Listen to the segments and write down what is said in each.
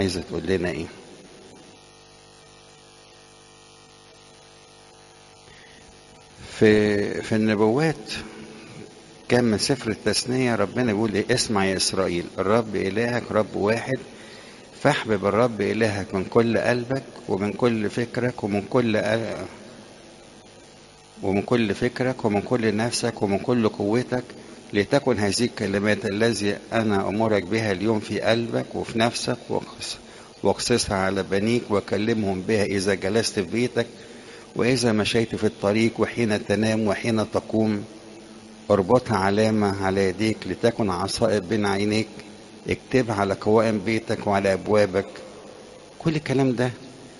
عايزة تقول لنا ايه في في النبوات كان من سفر التثنية ربنا بيقول ايه اسمع يا إسرائيل الرب إلهك رب واحد فاحبب الرب إلهك من كل قلبك ومن كل فكرك ومن كل أ- ومن كل فكرك ومن كل نفسك ومن كل قوتك لتكن هذه الكلمات الذي أنا أمرك بها اليوم في قلبك وفي نفسك واقص- واقصصها على بنيك وكلمهم بها إذا جلست في بيتك وإذا مشيت في الطريق وحين تنام وحين تقوم اربطها علامة على يديك لتكن عصائب بين عينيك اكتبها على قوائم بيتك وعلى أبوابك كل الكلام ده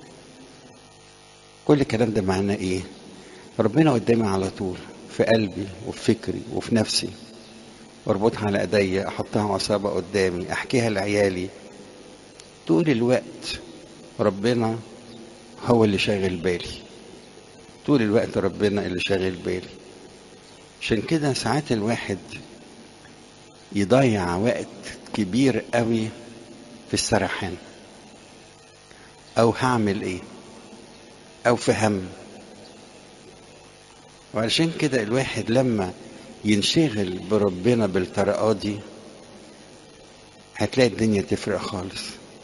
كل الكلام ده معناه إيه؟ ربنا قدامي على طول في قلبي وفي فكري وفي نفسي اربطها على ايديا احطها عصابة قدامي احكيها لعيالي طول الوقت ربنا هو اللي شاغل بالي طول الوقت ربنا اللي شاغل بالي عشان كده ساعات الواحد يضيع وقت كبير قوي في السرحان او هعمل ايه او في هم وعشان كده الواحد لما ينشغل بربنا بالطريقات دي هتلاقي الدنيا تفرق خالص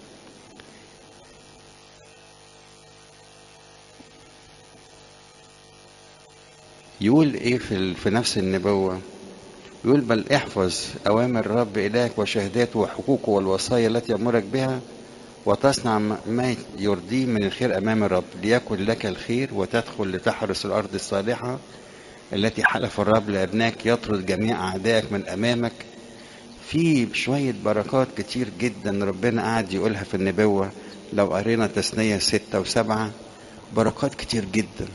يقول ايه في, ال- في نفس النبوة يقول بل احفظ اوامر الرب الهك وشهاداته وحقوقه والوصايا التي يامرك بها وتصنع م- ما يرضيه من الخير امام الرب ليكن لك الخير وتدخل لتحرس الارض الصالحه التي حلف الرب لابنائك يطرد جميع اعدائك من امامك في شويه بركات كتير جدا ربنا قاعد يقولها في النبوه لو قرينا تثنيه ستة وسبعة بركات كتير جدا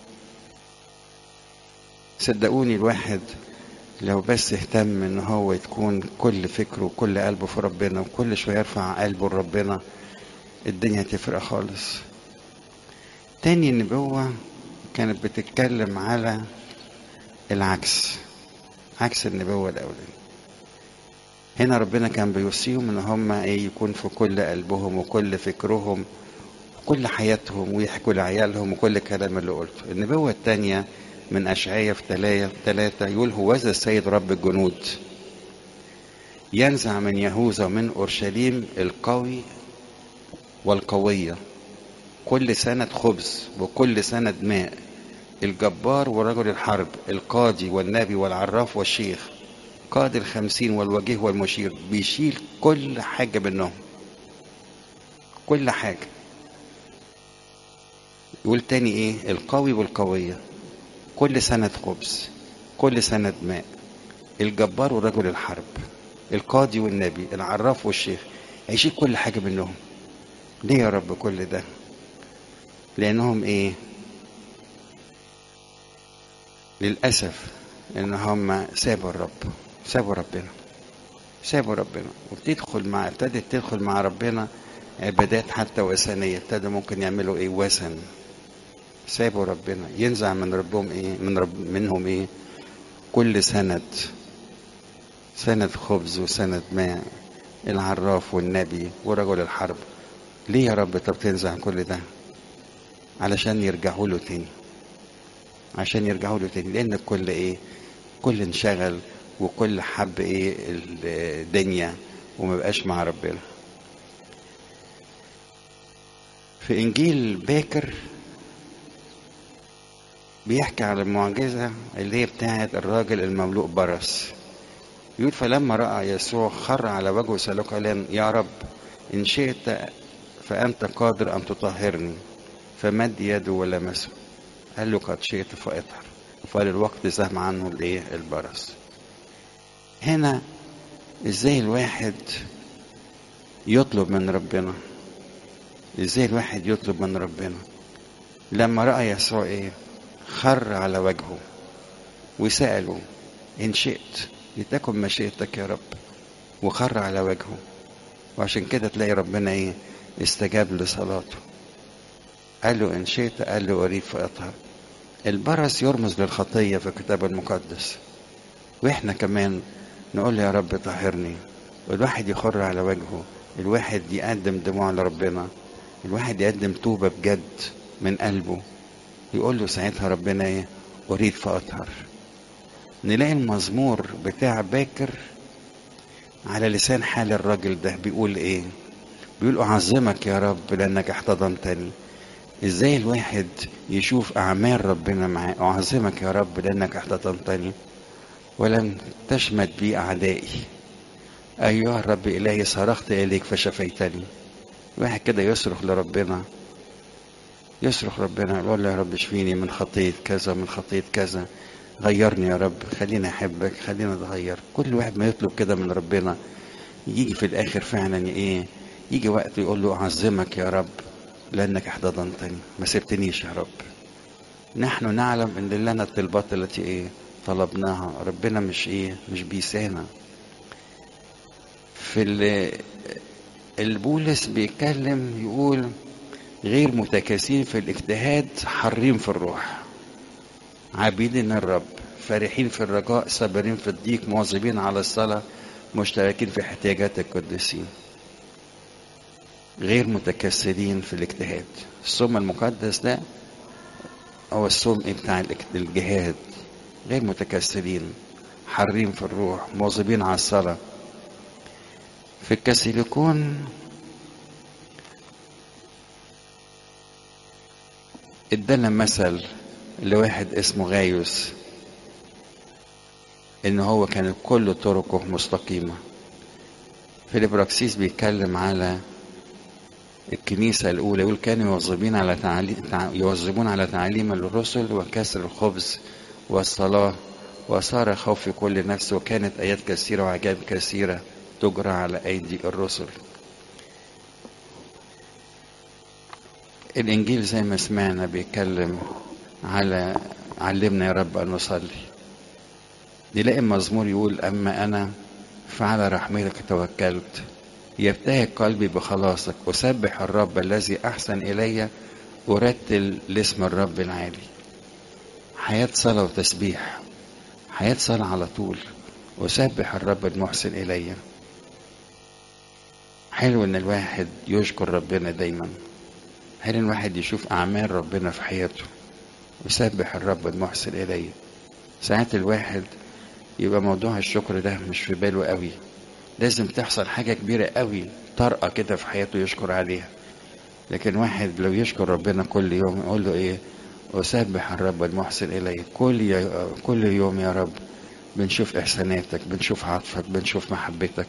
صدقوني الواحد لو بس اهتم ان هو تكون كل فكره وكل قلبه في ربنا وكل شويه يرفع قلبه لربنا الدنيا هتفرق خالص تاني نبوة كانت بتتكلم على العكس عكس النبوة الأولانية هنا ربنا كان بيوصيهم ان هم ايه يكون في كل قلبهم وكل فكرهم وكل حياتهم ويحكوا لعيالهم وكل الكلام اللي قلته النبوة التانية من أشعية في تلاية ثلاثة يقول هوذا السيد رب الجنود ينزع من يهوذا ومن أورشليم القوي والقوية كل سنة خبز وكل سنة ماء الجبار ورجل الحرب القاضي والنبي والعراف والشيخ قائد الخمسين والوجيه والمشير بيشيل كل حاجة منهم كل حاجة يقول تاني ايه القوي والقوية كل سنة خبز كل سنة ماء الجبار ورجل الحرب القاضي والنبي العراف والشيخ هيشيل كل حاجة منهم ليه يا رب كل ده لأنهم ايه للأسف إن هم سابوا الرب سابوا ربنا سابوا ربنا وبتدخل مع ابتدت تدخل مع ربنا عبادات حتى وثنية ابتدوا ممكن يعملوا ايه وثن سابوا ربنا ينزع من ربهم ايه من رب منهم ايه كل سند سند خبز وسند ماء العراف والنبي ورجل الحرب ليه يا رب طب تنزع كل ده علشان يرجعوا له تاني عشان يرجعوا له تاني لان الكل ايه كل انشغل وكل حب ايه الدنيا وما بقاش مع ربنا في انجيل باكر بيحكي على المعجزة اللي هي بتاعت الراجل المملوء برص يقول فلما رأى يسوع خر على وجهه سأله قال يا رب إن شئت فأنت قادر أن تطهرني فمد يده ولمسه قال له قد شئت فاطهر فللوقت زهم عنه الايه البرص هنا ازاي الواحد يطلب من ربنا ازاي الواحد يطلب من ربنا لما رأى يسوع ايه خر على وجهه وسأله إن شئت لتكن مشيئتك يا رب وخر على وجهه وعشان كده تلاقي ربنا ايه استجاب لصلاته قال له إن شئت قال له أريد فأطهر البرص يرمز للخطية في الكتاب المقدس وإحنا كمان نقول له يا رب طهرني والواحد يخر على وجهه الواحد يقدم دموع لربنا الواحد يقدم توبة بجد من قلبه يقول له ساعتها ربنا ايه اريد فاطهر نلاقي المزمور بتاع باكر على لسان حال الراجل ده بيقول ايه بيقول اعظمك يا رب لانك احتضنتني ازاي الواحد يشوف اعمال ربنا معاه اعظمك يا رب لانك احتضنتني ولم تشمت بي اعدائي ايها الرب الهي صرخت اليك فشفيتني واحد كده يصرخ لربنا يصرخ ربنا يقول له يا رب اشفيني من خطية كذا من خطية كذا غيرني يا رب خليني احبك خليني اتغير كل واحد ما يطلب كده من ربنا يجي في الاخر فعلا ايه يجي وقت يقول له اعظمك يا رب لانك احتضنتني ما سبتنيش يا رب نحن نعلم ان لنا الطلبات التي ايه طلبناها ربنا مش ايه مش بيسانا في البولس بيتكلم يقول غير متكاسين في الاجتهاد حرين في الروح عابدين الرب فرحين في الرجاء صابرين في الضيق مواظبين على الصلاة مشتركين في احتياجات القديسين غير متكسرين في الاجتهاد الصوم المقدس ده هو الصوم إيه بتاع الجهاد غير متكسرين حرين في الروح مواظبين على الصلاة في الكاسيليكون ادانا مثل لواحد اسمه غايوس ان هو كانت كل طرقه مستقيمة فيليبراكسيس بيتكلم على الكنيسة الأولى يقول كانوا يواظبين على تعليم يواظبون على تعليم الرسل وكسر الخبز والصلاة وصار خوف كل نفس وكانت آيات كثيرة وعجائب كثيرة تجرى على أيدي الرسل الإنجيل زي ما سمعنا بيتكلم على علمنا يا رب أن نصلي نلاقي المزمور يقول أما أنا فعلى رحمتك توكلت يبتهج قلبي بخلاصك أسبح الرب الذي أحسن إلي أرتل لاسم الرب العالي حياة صلاة وتسبيح حياة صلاة على طول أسبح الرب المحسن إلي حلو إن الواحد يشكر ربنا دايما حلو إن الواحد يشوف أعمال ربنا في حياته ويسبح الرب المحسن إلي ساعات الواحد يبقى موضوع الشكر ده مش في باله قوي لازم تحصل حاجة كبيرة قوي طرقة كده في حياته يشكر عليها لكن واحد لو يشكر ربنا كل يوم يقول له ايه أسبح الرب المحسن إلي كل ي... كل يوم يا رب بنشوف إحساناتك بنشوف عطفك بنشوف محبتك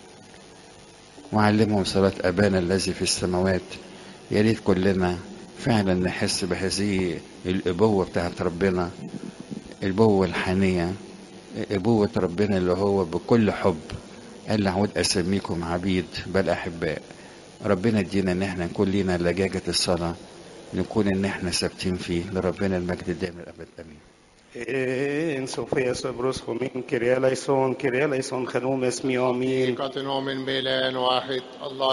وعلمهم صلاة أبانا الذي في السماوات يا ريت كلنا فعلا نحس بهذه الأبوة بتاعت ربنا الأبوة الحانية أبوة ربنا اللي هو بكل حب قال عود أسميكم عبيد بل أحباء ربنا ادينا ان احنا نكون لينا لجاجة الصلاة نكون ان احنا ثابتين فيه لربنا المجد الدائم الابد امين En Sofia Sabros Homin, Kyria Laison, Kyria Laison, Chanum Esmi Amin. كاتنوم من بإله واحد الله